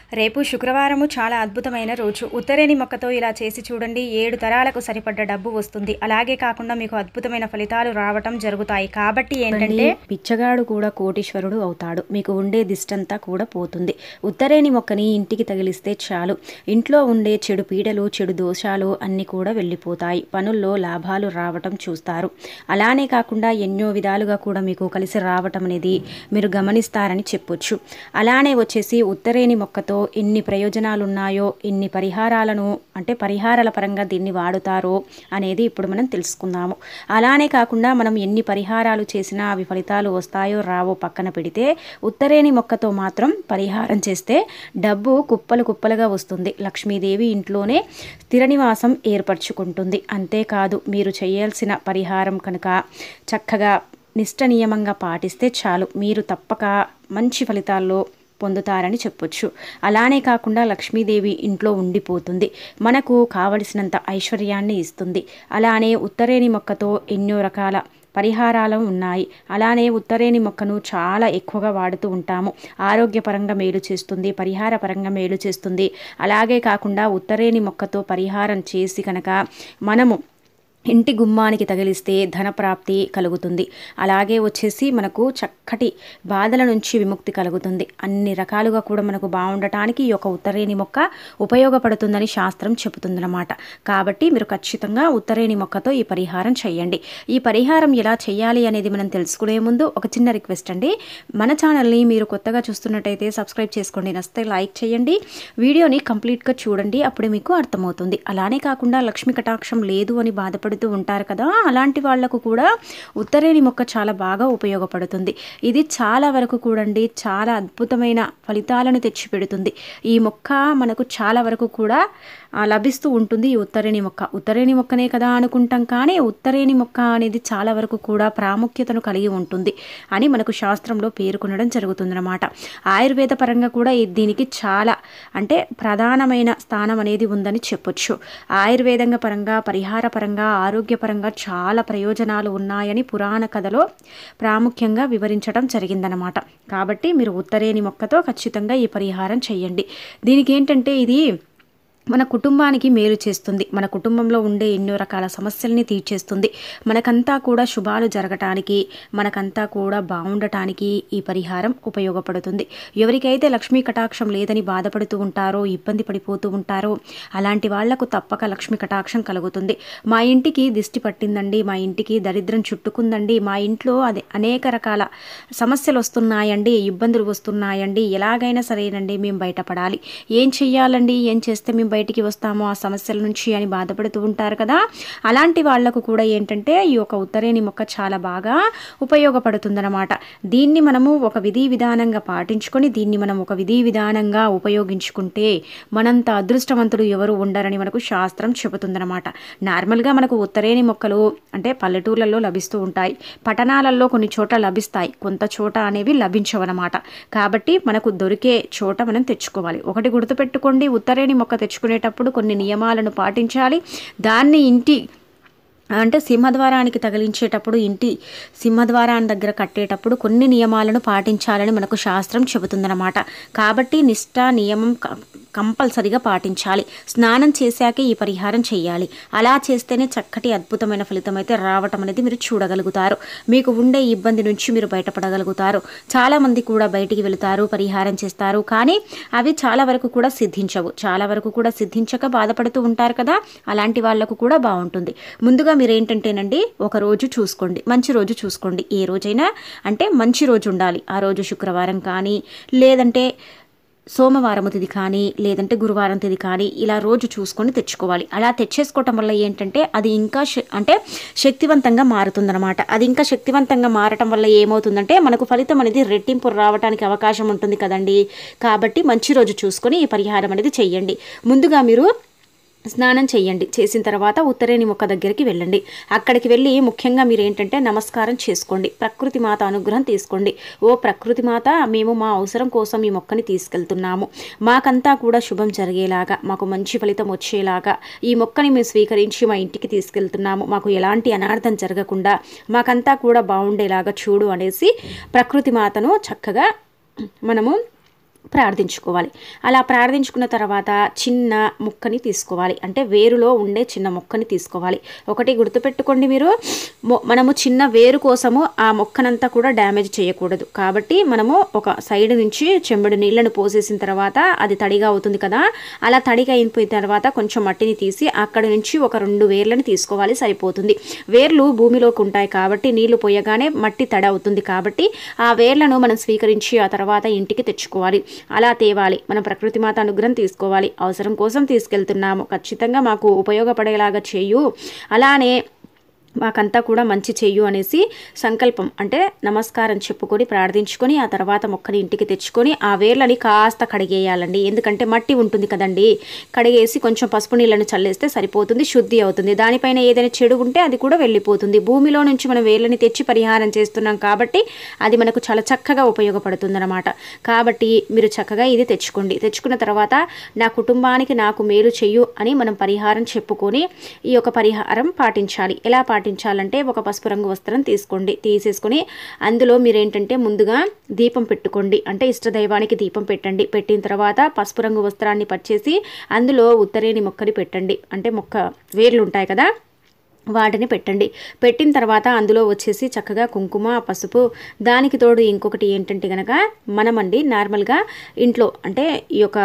రేపు శుక్రవారము చాలా అద్భుతమైన రోజు ఉత్తరేణి మొక్కతో ఇలా చేసి చూడండి ఏడు తరాలకు సరిపడ్డ డబ్బు వస్తుంది అలాగే కాకుండా మీకు అద్భుతమైన ఫలితాలు రావటం జరుగుతాయి కాబట్టి ఏంటంటే పిచ్చగాడు కూడా కోటీశ్వరుడు అవుతాడు మీకు ఉండే దిష్టంతా కూడా పోతుంది ఉత్తరేణి మొక్కని ఇంటికి తగిలిస్తే చాలు ఇంట్లో ఉండే చెడు పీడలు చెడు దోషాలు అన్నీ కూడా వెళ్ళిపోతాయి పనుల్లో లాభాలు రావటం చూస్తారు అలానే కాకుండా ఎన్నో విధాలుగా కూడా మీకు కలిసి రావటం అనేది మీరు గమనిస్తారని చెప్పొచ్చు అలానే వచ్చేసి ఉత్తరేణి మొక్కతో ఎన్ని ప్రయోజనాలు ఉన్నాయో ఎన్ని పరిహారాలను అంటే పరిహారాల పరంగా దీన్ని వాడుతారో అనేది ఇప్పుడు మనం తెలుసుకుందాము అలానే కాకుండా మనం ఎన్ని పరిహారాలు చేసినా అవి ఫలితాలు వస్తాయో రావో పక్కన పెడితే ఉత్తరేణి మొక్కతో మాత్రం పరిహారం చేస్తే డబ్బు కుప్పలు కుప్పలుగా వస్తుంది లక్ష్మీదేవి ఇంట్లోనే స్థిర నివాసం ఏర్పరచుకుంటుంది అంతేకాదు మీరు చేయాల్సిన పరిహారం కనుక చక్కగా నిష్ట నియమంగా పాటిస్తే చాలు మీరు తప్పక మంచి ఫలితాల్లో పొందుతారని చెప్పొచ్చు అలానే కాకుండా లక్ష్మీదేవి ఇంట్లో ఉండిపోతుంది మనకు కావలసినంత ఐశ్వర్యాన్ని ఇస్తుంది అలానే ఉత్తరేణి మొక్కతో ఎన్నో రకాల పరిహారాలు ఉన్నాయి అలానే ఉత్తరేణి మొక్కను చాలా ఎక్కువగా వాడుతూ ఉంటాము ఆరోగ్యపరంగా మేలు చేస్తుంది పరిహార పరంగా మేలు చేస్తుంది అలాగే కాకుండా ఉత్తరేణి మొక్కతో పరిహారం చేసి కనుక మనము ఇంటి గుమ్మానికి తగిలిస్తే ధనప్రాప్తి కలుగుతుంది అలాగే వచ్చేసి మనకు చక్కటి బాధల నుంచి విముక్తి కలుగుతుంది అన్ని రకాలుగా కూడా మనకు బాగుండటానికి ఈ యొక్క ఉత్తరేణి మొక్క ఉపయోగపడుతుందని శాస్త్రం చెబుతుందన్నమాట కాబట్టి మీరు ఖచ్చితంగా ఉత్తరేణి మొక్కతో ఈ పరిహారం చేయండి ఈ పరిహారం ఎలా చేయాలి అనేది మనం తెలుసుకునే ముందు ఒక చిన్న రిక్వెస్ట్ అండి మన ఛానల్ని మీరు కొత్తగా చూస్తున్నట్టయితే సబ్స్క్రైబ్ చేసుకోండి నస్తే లైక్ చేయండి వీడియోని కంప్లీట్గా చూడండి అప్పుడు మీకు అర్థమవుతుంది అలానే కాకుండా లక్ష్మీ కటాక్షం లేదు అని బాధపడుతూ ఉంటారు కదా అలాంటి వాళ్లకు కూడా ఉత్తరేణి మొక్క చాలా బాగా ఉపయోగపడుతుంది ఇది చాలా వరకు కూడండి చాలా అద్భుతమైన ఫలితాలను తెచ్చిపెడుతుంది ఈ మొక్క మనకు చాలా వరకు కూడా ఆ, లభిస్తూ ఉంటుంది ఈ ఉత్తరేణి మొక్క ఉత్తరేణి మొక్కనే కదా అనుకుంటాం కానీ ఉత్తరేణి మొక్క అనేది చాలా వరకు కూడా ప్రాముఖ్యతను కలిగి ఉంటుంది అని మనకు శాస్త్రంలో పేర్కొనడం జరుగుతుందన్నమాట ఆయుర్వేద పరంగా కూడా ఈ- దీనికి చాలా అంటే ప్రధానమైన స్థానం అనేది ఉందని చెప్పొచ్చు ఆయుర్వేదంగా పరంగా పరిహార పరంగా ఆరోగ్యపరంగా చాలా ప్రయోజనాలు ఉన్నాయని పురాణ కథలో ప్రాముఖ్యంగా వివరించడం జరిగిందనమాట కాబట్టి మీరు ఉత్తరేణి మొక్కతో ఖచ్చితంగా ఈ పరిహారం చేయండి దీనికి ఏంటంటే ఇది మన కుటుంబానికి మేలు చేస్తుంది మన కుటుంబంలో ఉండే ఎన్నో రకాల సమస్యల్ని తీర్చేస్తుంది మనకంతా కూడా శుభాలు జరగటానికి మనకంతా కూడా బాగుండటానికి ఈ పరిహారం ఉపయోగపడుతుంది ఎవరికైతే లక్ష్మీ కటాక్షం లేదని బాధపడుతూ ఉంటారో ఇబ్బంది పడిపోతూ ఉంటారో అలాంటి వాళ్లకు తప్పక లక్ష్మీ కటాక్షం కలుగుతుంది మా ఇంటికి దిష్టి పట్టిందండి మా ఇంటికి దరిద్రం చుట్టుకుందండి మా ఇంట్లో అది అనేక రకాల సమస్యలు వస్తున్నాయండి ఇబ్బందులు వస్తున్నాయండి ఎలాగైనా సరేనండి మేము బయటపడాలి ఏం చెయ్యాలండి ఏం చేస్తే మేము బయటికి వస్తామో ఆ సమస్యల నుంచి అని బాధపడుతూ ఉంటారు కదా అలాంటి వాళ్లకు కూడా ఏంటంటే ఈ యొక్క ఉత్తరేణి మొక్క చాలా బాగా ఉపయోగపడుతుందన్నమాట దీన్ని మనము ఒక విధి విధానంగా పాటించుకొని దీన్ని మనం ఒక విధి విధానంగా ఉపయోగించుకుంటే మనంత అదృష్టవంతులు ఎవరు ఉండరని మనకు శాస్త్రం చెబుతుందన్నమాట నార్మల్గా మనకు ఉత్తరేణి మొక్కలు అంటే పల్లెటూర్లలో లభిస్తూ ఉంటాయి పట్టణాలలో కొన్ని చోట్ల లభిస్తాయి కొంత చోట అనేవి లభించవన్నమాట కాబట్టి మనకు దొరికే చోట మనం తెచ్చుకోవాలి ఒకటి గుర్తుపెట్టుకోండి ఉత్తరేణి మొక్క తెచ్చుకునేటప్పుడు కొన్ని నియమాలను పాటించాలి దాన్ని ఇంటి అంటే సింహద్వారానికి తగిలించేటప్పుడు ఇంటి సింహద్వారాన్ని దగ్గర కట్టేటప్పుడు కొన్ని నియమాలను పాటించాలని మనకు శాస్త్రం చెబుతుందన్నమాట కాబట్టి నిష్ట నియమం క- కంపల్సరిగా పాటించాలి స్నానం చేశాకే ఈ పరిహారం చేయాలి అలా చేస్తేనే చక్కటి అద్భుతమైన ఫలితం అయితే రావటం అనేది మీరు చూడగలుగుతారు మీకు ఉండే ఇబ్బంది నుంచి మీరు బయటపడగలుగుతారు చాలామంది కూడా బయటికి వెళుతారు పరిహారం చేస్తారు కానీ అవి చాలా వరకు కూడా సిద్ధించవు చాలా వరకు కూడా సిద్ధించక బాధపడుతూ ఉంటారు కదా అలాంటి వాళ్ళకు కూడా బాగుంటుంది ముందుగా మీరు ఏంటంటేనండి ఒక రోజు చూసుకోండి మంచి రోజు చూసుకోండి ఏ రోజైనా అంటే మంచి రోజు ఉండాలి ఆ రోజు శుక్రవారం కానీ లేదంటే సోమవారం తిది కానీ లేదంటే గురువారం తిది కానీ ఇలా రోజు చూసుకొని తెచ్చుకోవాలి అలా తెచ్చేసుకోవటం వల్ల ఏంటంటే అది ఇంకా శ- అంటే శక్తివంతంగా మారుతుందన్నమాట అది ఇంకా శక్తివంతంగా మారటం వల్ల ఏమవుతుందంటే మనకు ఫలితం అనేది రెట్టింపు రావడానికి అవకాశం ఉంటుంది కదండి కాబట్టి మంచి రోజు చూసుకొని ఈ పరిహారం అనేది చెయ్యండి ముందుగా మీరు స్నానం చేయండి చేసిన తర్వాత ఉత్తరేణి మొక్క దగ్గరికి వెళ్ళండి అక్కడికి వెళ్ళి ముఖ్యంగా మీరు ఏంటంటే నమస్కారం చేసుకోండి ప్రకృతి మాత అనుగ్రహం తీసుకోండి ఓ ప్రకృతి మాత మేము మా అవసరం కోసం ఈ మొక్కని తీసుకెళ్తున్నాము మాకంతా కూడా శుభం జరిగేలాగా మాకు మంచి ఫలితం వచ్చేలాగా ఈ మొక్కని మేము స్వీకరించి మా ఇంటికి తీసుకెళ్తున్నాము మాకు ఎలాంటి అనార్థం జరగకుండా మాకంతా కూడా బాగుండేలాగా చూడు అనేసి ప్రకృతి మాతను చక్కగా మనము ప్రార్థించుకోవాలి అలా ప్రార్థించుకున్న తర్వాత చిన్న ముక్కని తీసుకోవాలి అంటే వేరులో ఉండే చిన్న మొక్కని తీసుకోవాలి ఒకటి గుర్తుపెట్టుకోండి మీరు మొ- మనము చిన్న వేరు కోసము ఆ మొక్కనంతా కూడా డ్యామేజ్ చేయకూడదు కాబట్టి మనము ఒక సైడ్ నుంచి చెంబుడు నీళ్ళను పోసేసిన తర్వాత అది తడిగా అవుతుంది కదా అలా తడిగా అయిపోయిన తర్వాత కొంచెం మట్టిని తీసి అక్కడ నుంచి ఒక రెండు వేర్లను తీసుకోవాలి సరిపోతుంది వేర్లు భూమిలోకి ఉంటాయి కాబట్టి నీళ్లు పోయగానే మట్టి తడి అవుతుంది కాబట్టి ఆ వేర్లను మనం స్వీకరించి ఆ తర్వాత ఇంటికి తెచ్చుకోవాలి అలా తేవాలి మనం ప్రకృతి మాత అనుగ్రహం తీసుకోవాలి అవసరం కోసం తీసుకెళ్తున్నాము ఖచ్చితంగా మాకు ఉపయోగపడేలాగా చేయు అలానే మాకంతా కూడా మంచి చెయ్యు అనేసి సంకల్పం అంటే నమస్కారం చెప్పుకొని ప్రార్థించుకొని ఆ తర్వాత మొక్కని ఇంటికి తెచ్చుకొని ఆ వేర్లని కాస్త కడిగేయాలండి ఎందుకంటే మట్టి ఉంటుంది కదండి కడిగేసి కొంచెం పసుపు నీళ్ళని చల్లేస్తే సరిపోతుంది శుద్ధి అవుతుంది దానిపైన ఏదైనా చెడు ఉంటే అది కూడా వెళ్ళిపోతుంది భూమిలో నుంచి మనం వేర్లని తెచ్చి పరిహారం చేస్తున్నాం కాబట్టి అది మనకు చాలా చక్కగా ఉపయోగపడుతుంది అనమాట కాబట్టి మీరు చక్కగా ఇది తెచ్చుకోండి తెచ్చుకున్న తర్వాత నా కుటుంబానికి నాకు మేలు చెయ్యు అని మనం పరిహారం చెప్పుకొని ఈ యొక్క పరిహారం పాటించాలి ఎలా పాటించాలంటే ఒక పసుపు రంగు వస్త్రం తీసుకోండి తీసేసుకొని అందులో మీరు ఏంటంటే ముందుగా దీపం పెట్టుకోండి అంటే ఇష్టదైవానికి దీపం పెట్టండి పెట్టిన తర్వాత పసుపు రంగు వస్త్రాన్ని పచ్చేసి అందులో ఉత్తరేని మొక్కని పెట్టండి అంటే మొక్క వేర్లు ఉంటాయి కదా వాటిని పెట్టండి పెట్టిన తర్వాత అందులో వచ్చేసి చక్కగా కుంకుమ పసుపు దానికి తోడు ఇంకొకటి ఏంటంటే కనుక మనమండి నార్మల్గా ఇంట్లో అంటే ఈ యొక్క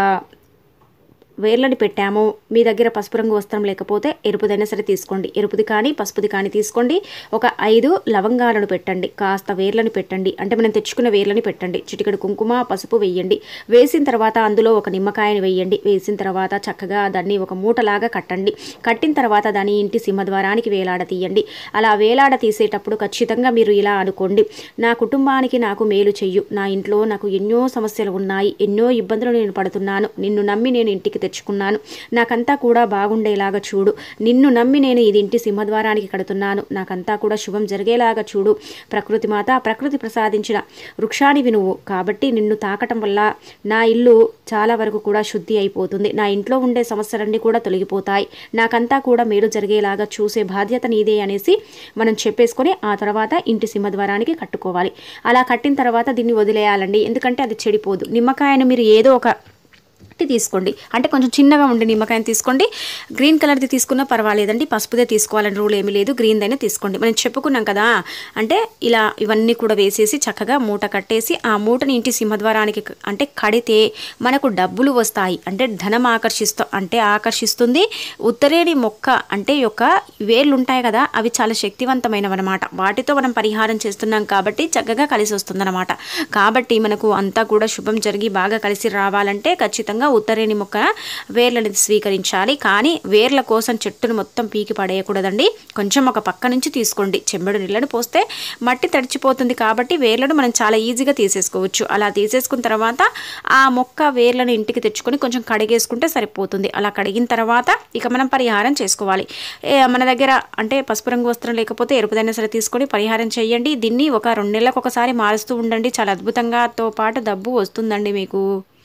వేర్లని పెట్టాము మీ దగ్గర పసుపు రంగు వస్త్రం లేకపోతే ఎరుపుదైనా సరే తీసుకోండి ఎరుపుది కానీ పసుపుది కానీ తీసుకోండి ఒక ఐదు లవంగాలను పెట్టండి కాస్త వేర్లను పెట్టండి అంటే మనం తెచ్చుకున్న వేర్లని పెట్టండి చిటికెడు కుంకుమ పసుపు వేయండి వేసిన తర్వాత అందులో ఒక నిమ్మకాయని వేయండి వేసిన తర్వాత చక్కగా దాన్ని ఒక మూటలాగా కట్టండి కట్టిన తర్వాత దాన్ని ఇంటి సింహద్వారానికి వేలాడ తీయండి అలా వేలాడ తీసేటప్పుడు ఖచ్చితంగా మీరు ఇలా అనుకోండి నా కుటుంబానికి నాకు మేలు చెయ్యు నా ఇంట్లో నాకు ఎన్నో సమస్యలు ఉన్నాయి ఎన్నో ఇబ్బందులు నేను పడుతున్నాను నిన్ను నమ్మి నేను ఇంటికి తెచ్చుకున్నాను నాకంతా కూడా బాగుండేలాగా చూడు నిన్ను నమ్మి నేను ఇది ఇంటి సింహద్వారానికి కడుతున్నాను నాకంతా కూడా శుభం జరిగేలాగా చూడు ప్రకృతి మాత ప్రకృతి ప్రసాదించిన వృక్షానివి నువ్వు కాబట్టి నిన్ను తాకటం వల్ల నా ఇల్లు చాలా వరకు కూడా శుద్ధి అయిపోతుంది నా ఇంట్లో ఉండే సమస్యలన్నీ కూడా తొలగిపోతాయి నాకంతా కూడా మేలు జరిగేలాగా చూసే బాధ్యత నీదే అనేసి మనం చెప్పేసుకొని ఆ తర్వాత ఇంటి సింహద్వారానికి కట్టుకోవాలి అలా కట్టిన తర్వాత దీన్ని వదిలేయాలండి ఎందుకంటే అది చెడిపోదు నిమ్మకాయను మీరు ఏదో ఒక ఒకటి తీసుకోండి అంటే కొంచెం చిన్నగా ఉండే నిమ్మకాయని తీసుకోండి గ్రీన్ కలర్ది తీసుకున్నా పర్వాలేదండి పసుపుదే తీసుకోవాలని రూల్ ఏమీ లేదు గ్రీన్దైనా తీసుకోండి మనం చెప్పుకున్నాం కదా అంటే ఇలా ఇవన్నీ కూడా వేసేసి చక్కగా మూట కట్టేసి ఆ మూటని ఇంటి సింహద్వారానికి క- అంటే కడితే మనకు డబ్బులు వస్తాయి అంటే ధనం ఆకర్షిస్తా అంటే ఆకర్షిస్తుంది ఉత్తరేణి మొక్క అంటే యొక్క వేర్లు ఉంటాయి కదా అవి చాలా శక్తివంతమైనవి అనమాట వాటితో మనం పరిహారం చేస్తున్నాం కాబట్టి చక్కగా కలిసి వస్తుందన్నమాట కాబట్టి మనకు అంతా కూడా శుభం జరిగి బాగా కలిసి రావాలంటే ఖచ్చితంగా ఉత్తరేణి మొక్క వేర్లను స్వీకరించాలి కానీ వేర్ల కోసం చెట్టును మొత్తం పీకి పడేయకూడదండి కొంచెం ఒక పక్క నుంచి తీసుకోండి చెంబడు నీళ్ళను పోస్తే మట్టి తడిచిపోతుంది కాబట్టి వేర్లను మనం చాలా ఈజీగా తీసేసుకోవచ్చు అలా తీసేసుకున్న తర్వాత ఆ మొక్క వేర్లను ఇంటికి తెచ్చుకొని కొంచెం కడిగేసుకుంటే సరిపోతుంది అలా కడిగిన తర్వాత ఇక మనం పరిహారం చేసుకోవాలి ఏ, మన దగ్గర అంటే పసుపు రంగు వస్త్రం లేకపోతే ఎరుపుదైనా సరే తీసుకొని పరిహారం చేయండి దీన్ని ఒక రెండు నెలలకు ఒకసారి మారుస్తూ ఉండండి చాలా అద్భుతంగా తో పాటు డబ్బు వస్తుందండి మీకు